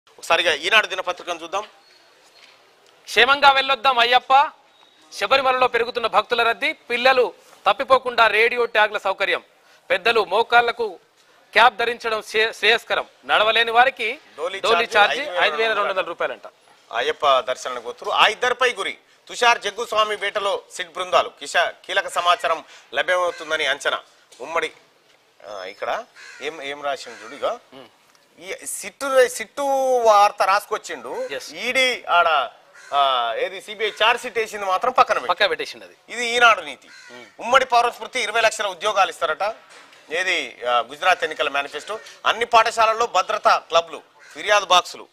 ఒకసారిగా ఈనాడు దినపత్రికను చూద్దాం క్షేమంగా వెళ్ళొద్దాం అయ్యప్ప శబరిమలలో పెరుగుతున్న భక్తుల రద్దీ పిల్లలు తప్పిపోకుండా రేడియో ట్యాగ్ల సౌకర్యం పెద్దలు మోకాళ్లకు క్యాప్ ధరించడం శ్రే- శ్రేయస్కరం నడవలేని వారికి డోలీ డోలీ ఛార్జీ ఛార్జీ ఐదు వేల రెండు వందల రూపాయలంట అయ్యప్ప దర్శనానికి పోతురు ఆ ఇద్దరిపై గురి తుషార్ జగ్గుస్వామి వేటలో సిట్ బృందాలు కిషా కీలక సమాచారం లభ్యమవుతుందని అంచనా ఉమ్మడి ఆ, ఇక్కడ ఏం ఏం రాసిండు చూడిగా ఈ సిట్టు సిట్టు వార్త రాసుకొచ్చిండు Yes. ఈడీ ఆడ ఆ, ఏది సిబిఐ చార్జ్ షీట్ వేసింది మాత్రం పక్కన పెట్టి పక్కా పెట్టేసింది అది ఇది ఈనాడు నీతి ఉమ్మడి పౌర స్మృతి ఇరవై లక్షల ఉద్యోగాలు ఇస్తారట ఏది ఆ, గుజరాత్ ఎన్నికల మేనిఫెస్టో అన్ని పాఠశాలల్లో భద్రతా క్లబ్లు ఫిర్యాదు బాక్సులు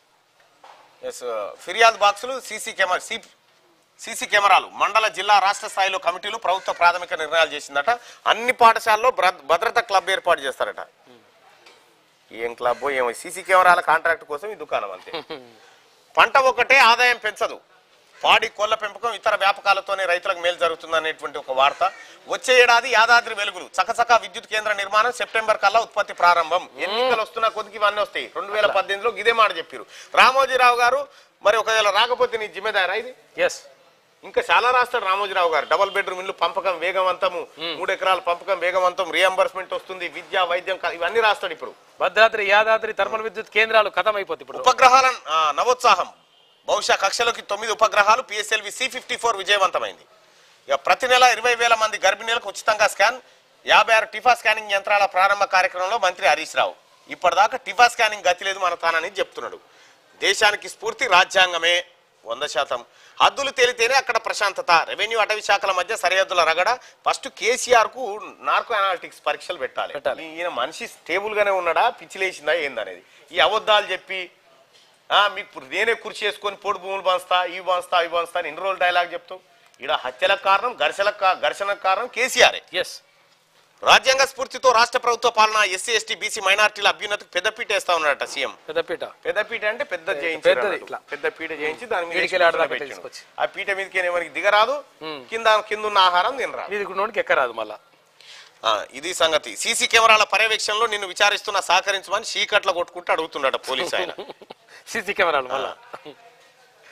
ఎస్ ఫిర్యాదు బాక్సులు సీసీ కెమెరా సీసీ కెమెరాలు మండల జిల్లా రాష్ట్ర స్థాయిలో కమిటీలు ప్రభుత్వ ప్రాథమిక నిర్ణయాలు చేసిందట అన్ని పాఠశాలలో భద్ర- భద్రతా క్లబ్ ఏర్పాటు చేస్తారట ఏం క్లబ్ ఏమో సీసీ కెమెరాల కాంట్రాక్ట్ కోసం ఈ దుకాణం అంతే పంట ఒకటే ఆదాయం పెంచదు పాడి కోళ్ల పెంపకం ఇతర వ్యాపకాలతోనే రైతులకు మేలు జరుగుతుందనేటువంటి ఒక వార్త వచ్చే ఏడాది యాదాద్రి వెలుగులు చకచక విద్యుత్ కేంద్ర నిర్మాణం సెప్టెంబర్ కల్లా ఉత్పత్తి ప్రారంభం ఎన్నికలు వస్తున్న కొద్దికి ఇవన్నీ వస్తాయి రెండు వేల పద్దెనిమిదిలో ఇదే మాట చెప్పారు రామోజీరావు గారు మరి ఒకవేళ రాకపోతే నీ జిమ్మేదారా ఇది ఎస్ ఇంకా చాలా రాస్తాడు రామోజీరావు గారు డబుల్ బెడ్రూమ్ ఇల్లు పంపకం వేగవంతము మూడు ఎకరాల పంపకం వేగవంతం రియంబర్స్మెంట్ వస్తుంది విద్య వైద్యం క- ఇవన్నీ రాస్తాడు ఇప్పుడు భద్రాద్రి యాదాద్రి థర్మల్ విద్యుత్ కేంద్రాలు కథం అయిపోతుంది ఇప్పుడు ఉపగ్రహాల ఆ, నవోత్సాహం బహుశా కక్షలోకి తొమ్మిది ఉపగ్రహాలు పిఎస్ఎల్వి సి ఫిఫ్టీ ఫోర్ విజయవంతమైంది ఇక ప్రతి నెల ఇరవై వేల మంది గర్భిణీలకు ఉచితంగా స్కాన్ యాభై ఆరు టిఫా స్కానింగ్ యంత్రాల ప్రారంభ కార్యక్రమంలో మంత్రి హరీష్ రావు ఇప్పటిదాకా టిఫా స్కానింగ్ గతి లేదు మన తానని చెప్తున్నాడు దేశానికి స్ఫూర్తి రాజ్యాంగమే వంద శాతం హద్దులు తేలితేనే అక్కడ ప్రశాంతత రెవెన్యూ అటవీ శాఖల మధ్య సరిహద్దుల రగడ ఫస్ట్ కేసీఆర్ కు నార్కో అనాలిటిక్స్ పరీక్షలు పెట్టాలి పెట్టాలి. ఈయన మనిషి స్టేబుల్ గానే ఉన్నాడా పిచ్చిలేసిందా ఏందనేది ఈ అబద్ధాలు చెప్పి ఆ, మీకు ఇప్పుడు నేనే కుర్చీ చేసుకొని పొడి భూములు పంచుతా ఇవి పంచుతా ఇవి పంచుతా అని ఎన్ని రోజులు డైలాగ్ చెప్తావు ఇక్కడ హత్యలకు కారణం ఘర్షణకు కా- ఘర్షణకు కారణం కేసీఆర్ ఎస్ రాజ్యాంగ స్ఫూర్తితో రాష్ట్ర ప్రభుత్వ పాలన ఎస్సీ ఎస్టీ బీసీ మైనార్టీల అభ్యున్నతికి పెద్దపీట వేస్తా ఉన్నాడట సీఎం పెద్దపీట పెద్దపీట అంటే పెద్ద చేయించి పెద్దది ఇట్లా. పెద్ద పీట చేయించి దాని మీద వీడికి వెళ్ళి ఆడ దాకా పెట్టిండు. తీసుకొచ్చి. ఆ పీట మీదకి ఎవరికి దిగరాదు కింద కింద ఉన్న ఆహారం తినరాదు ఇది నోటికి ఎక్కరాదు మళ్ళా ఆ, ఇది సంగతి సీసీ కెమెరాల పర్యవేక్షణలో నిన్ను విచారిస్తున్న సహకరించమని చీకట్లో కొట్టుకుంటూ అడుగుతున్నాడు పోలీస్ ఆయన సీసీ కెమెరాలు మళ్ళా